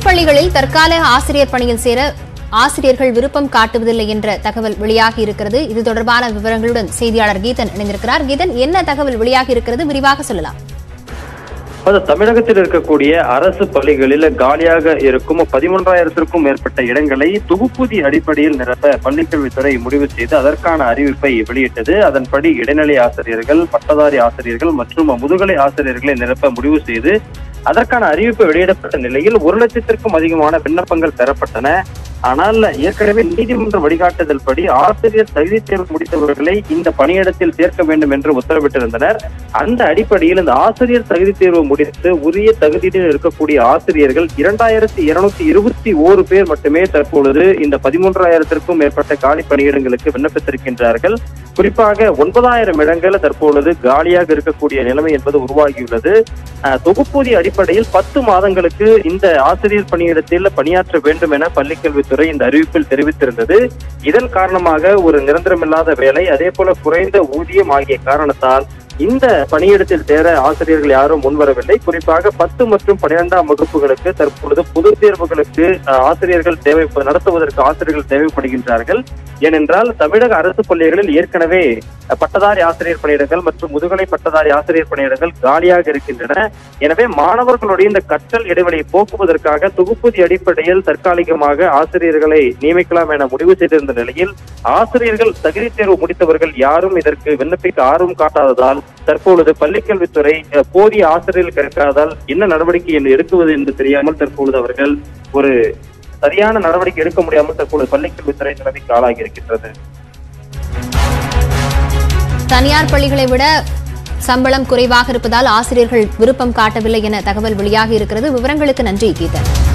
பள்ளிகளில் தற்காலிக ஆசிரியர் பணியில் சேர ஆசிரியர்கள் விருப்பம் காட்டுவதில்லை என்ற தகவல் வெளியாகி இருக்கிறது இது தொடர்பான விவரங்களுடன் செய்தியாளர் கீதன் இணைந்திருக்கிறார் கீதன் என்ன தகவல் வெளியாகி இருக்கிறது விரிவாக சொல்லலாம் அது தமிழகத்தில் இருக்கக்கூடிய அரசு பள்ளிகளில் காலியாக இருக்கும் பதிமூன்றாயிரத்திற்கும் மேற்பட்ட இடங்களை தொகுப்பூதி அடிப்படையில் நிரப்ப பள்ளிக்கல்வித்துறை முடிவு செய்து அதற்கான அறிவிப்பை வெளியிட்டது அதன்படி இடைநிலை ஆசிரியர்கள் பட்டதாரி ஆசிரியர்கள் மற்றும் முதுகலை ஆசிரியர்களை நிரப்ப முடிவு செய்து அதற்கான அறிவிப்பு வெளியிடப்பட்ட நிலையில் ஒரு லட்சத்திற்கும் அதிகமான விண்ணப்பங்கள் பெறப்பட்டன ஆனால் ஏற்கனவே நீதிமன்ற வழிகாட்டுதல் படி ஆசிரியர் தகுதி தேர்வு முடித்தவர்களை இந்த பணியிடத்தில் சேர்க்க வேண்டும் என்று உத்தரவிட்டிருந்தனர் அந்த அடிப்படையில் இந்த ஆசிரியர் தகுதி தேர்வு முடித்து உரிய தகுதியில் இருக்கக்கூடிய ஆசிரியர்கள் இரண்டாயிரத்தி இருநூத்தி இருபத்தி ஓரு பேர் மட்டுமே தற்பொழுது இந்த பதிமூன்றாயிரத்திற்கும் மேற்பட்ட காலி பணியிடங்களுக்கு விண்ணப்பித்திருக்கின்றார்கள் குறிப்பாக ஒன்பதாயிரம் இடங்கள் தற்பொழுது காலியாக இருக்கக்கூடிய நிலைமை என்பது உருவாகியுள்ளது அஹ், தொகுப்பூதிய அடிப்படையில் பத்து மாதங்களுக்கு இந்த ஆசிரியர் பணியிடத்தில் பணியாற்ற வேண்டும் என பள்ளிக்கல்வித்துறை இந்த அறிவிப்பில் தெரிவித்திருந்தது இதன் காரணமாக ஒரு நிரந்தரமில்லாத வேலை அதே போல குறைந்த ஊதியம் ஆகிய காரணத்தால் இந்த பணியிடத்தில் சேர ஆசிரியர்கள் யாரும் முன்வரவில்லை குறிப்பாக பத்து மற்றும் பன்னிரெண்டாம் வகுப்புகளுக்கு தற்பொழுது பொது தேர்வுகளுக்கு அஹ், ஆசிரியர்கள் தேவை நடத்துவதற்கு ஆசிரியர்கள் தேவைப்படுகின்றார்கள் ஏனென்றால் தமிழக அரசு பள்ளிகளில் ஏற்கனவே அஹ், பட்டதாரி ஆசிரியர் பணியிடங்கள் மற்றும் முதுகலை பட்டதாரி ஆசிரியர் பணியிடங்கள் காலியாக இருக்கின்றன எனவே மாணவர்களுடைய இந்த கற்றல் இடைவெளியை போக்குவதற்காக தொகுப்பூதி அடிப்படையில் தற்காலிகமாக ஆசிரியர்களை நியமிக்கலாம் என முடிவு செய்திருந்த நிலையில் ஆசிரியர்கள் தகுதி தேர்வு முடித்தவர்கள் யாரும் இதற்கு விண்ணப்பிக்க ஆர்வம் காட்டாததால் தற்பொழுது பள்ளிக்கல்வித்துறை அஹ், போதிய ஆசிரியர்கள் கிடைக்காததால் என்ன நடவடிக்கை என்று எடுக்குவது என்று தெரியாமல் தற்பொழுது அவர்கள் ஒரு சரியான நடவடிக்கை எடுக்க முடியாமல் தற்பொழுது பள்ளிக்கல்வித்துறை நிலைமைக்கு ஆளாகி இருக்கின்றது தனியார் பள்ளிகளை விட சம்பளம் குறைவாக இருப்பதால் ஆசிரியர்கள் விருப்பம் காட்டவில்லை என தகவல் வெளியாகி இருக்கிறது விவரங்களுக்கு நன்றி கீதன்